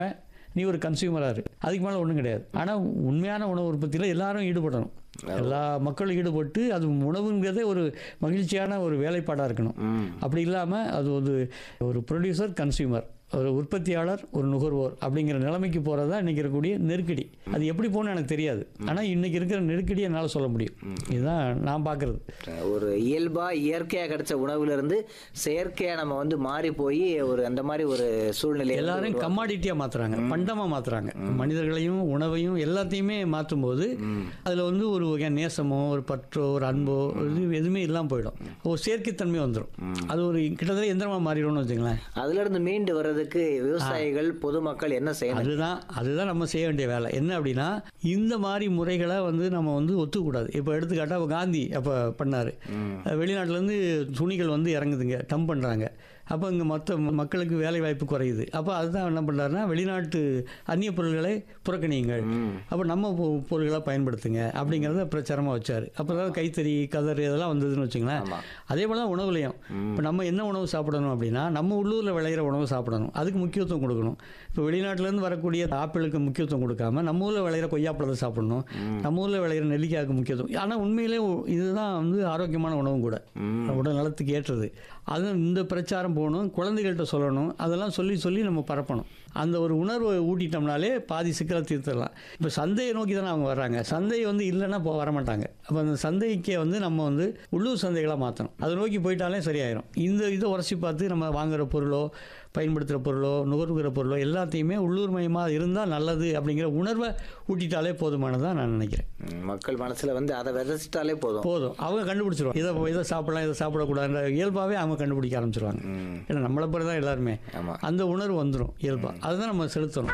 நீ ஒரு கன்சியூமராக இரு அதுக்கு மேலே ஒன்றும் கிடையாது ஆனால் உண்மையான உணவு உற்பத்தியில் எல்லாரும் ஈடுபடணும் எல்லா மக்களும் ஈடுபட்டு அது உணவுங்கிறதே ஒரு மகிழ்ச்சியான ஒரு வேலைப்பாடாக இருக்கணும் அப்படி இல்லாமல் அது ஒரு ஒரு ப்ரொடியூசர் கன்சியூமர் ஒரு உற்பத்தியாளர் ஒரு நுகர்வோர் அப்படிங்கிற நிலைமைக்கு போகிறது தான் இன்றைக்கி இருக்கக்கூடிய நெருக்கடி அது எப்படி போகணும்னு எனக்கு தெரியாது ஆனால் இன்றைக்கி இருக்கிற நெருக்கடி என்னால் சொல்ல முடியும் இதுதான் நான் பார்க்குறது ஒரு இயல்பா இயற்கையா கிடைச்ச உணவுல இருந்து செயற்கையா நம்ம வந்து மாறி போய் ஒரு அந்த மாதிரி ஒரு சூழ்நிலை எல்லாரையும் கம்மாடிட்டியாக மாற்றுறாங்க பண்டமாக மாற்றுறாங்க மனிதர்களையும் உணவையும் எல்லாத்தையுமே மாற்றும் போது அதில் வந்து ஒரு வகையான நேசமோ ஒரு பற்றோ ஒரு அன்போ இது எதுவுமே இல்லாமல் போயிடும் ஒரு செயற்கைத்தன்மை வந்துடும் அது ஒரு கிட்டத்தட்ட எந்திரமாக மாறிடும்னு வச்சுங்களேன் அதுல இருந்து மீண்டு வர்றதுக்கு விவசாயிகள் பொதுமக்கள் என்ன செய்யணும் அதுதான் அதுதான் நம்ம செய்ய வேண்டிய வேலை என்ன அப்படின்னா இந்த மாதிரி முறைகளை வந்து நம்ம வந்து ஒத்துக்கூடாது இப்போ எடுத்துக்காட்டா காந்தி அப்போ பண்ணார் வெளிநாட்டிலேருந்து துணிகள் வந்து இறங்குதுங்க டம் பண்ணுறாங்க அப்போ இங்கே மொத்த மக்களுக்கு வேலை வாய்ப்பு குறையுது அப்போ அதுதான் என்ன பண்ணுறாருன்னா வெளிநாட்டு அந்நிய பொருள்களை புறக்கணியுங்கள் அப்போ நம்ம பொ- பொருள்களை பயன்படுத்துங்க அப்படிங்கிறத பிரச்சாரமாக வச்சார் அப்போ தான் கைத்தறி கதர் இதெல்லாம் வந்ததுன்னு வச்சுங்களேன் ஆமா. அதே போல் தான் உணவுலையும் இப்போ நம்ம என்ன உணவு சாப்பிடணும் அப்படின்னா நம்ம உள்ளூரில் விளையிற உணவு சாப்பிடணும் அதுக்கு முக்கியத்துவம் கொடுக்கணும் இப்போ வெளிநாட்டிலேருந்து வரக்கூடிய ஆப்பிளுக்கு முக்கியத்துவம் கொடுக்காம நம்ம ஊரில் விளையிற கொய்யாப்பழத்தை சாப்பிடணும் நம்ம ஊரில் விளையிற நெல்லிக்காய்க்கு முக்கியத்துவம் ஆனால் உண்மையிலே உ- இதுதான் வந்து ஆரோக்கியமான உணவும் கூட உடல் நலத்துக்கு ஏற்றது அது இந்த பிரச்சாரம் போகணும் குழந்தைகள்கிட்ட சொல்லணும் அதெல்லாம் சொல்லி சொல்லி நம்ம பரப்பணும் அந்த ஒரு உணர்வை ஊட்டிட்டோம்னாலே பாதி சிக்கலை தீர்த்துடலாம் இப்போ சந்தையை நோக்கி தானே அவங்க வர்றாங்க சந்தை வந்து இல்லைன்னா இப்போ வரமாட்டாங்க அப்போ அந்த சந்தைக்கே வந்து நம்ம வந்து உள்ளூர் சந்தைகளாக மாற்றணும் அதை நோக்கி போயிட்டாலே சரியாயிரும் இந்த இதை உரசி பார்த்து நம்ம வாங்குற பொருளோ பயன்படுத்துகிற பொருளோ நுகர்வுகிற பொருளோ எல்லாத்தையுமே உள்ளூர் மயமாக இருந்தால் நல்லது அப்படிங்கிற உணர்வை ஊட்டிட்டாலே போதுமானதாக நான் நினைக்கிறேன் ம், மக்கள் மனசுல வந்து அதை விதைச்சிட்டாலே போதும் போதும் அவங்க கண்டுபிடிச்சிருவாங்க இதை இதை சாப்பிடலாம் இதை சாப்பிடக்கூடாதுன்ற இயல்பாகவே அவங்க கண்டுபிடிக்க ஆரம்பிச்சிருவாங்க ம், ஏன்னா நம்மளை பிறகு தான் எல்லாருமே ஆமா அந்த உணர்வு வந்துடும் இயல்பாக அதுதான் நம்ம செலுத்தணும்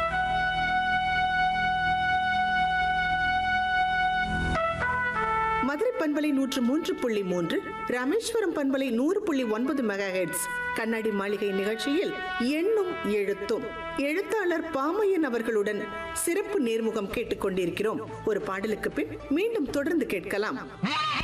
மதுரை பண்பலை நூற்று மூன்று புள்ளி மூன்று ராமேஸ்வரம் பண்பலை நூறு புள்ளி ஒன்பது மெகா கண்ணாடி மாளிகை நிகழ்ச்சியில் எண்ணும் எழுத்தும் எழுத்தாளர் பாமையன் அவர்களுடன் சிறப்பு நேர்முகம் கேட்டுக்கொண்டிருக்கிறோம் ஒரு பாடலுக்கு பின் மீண்டும் தொடர்ந்து கேட்கலாம்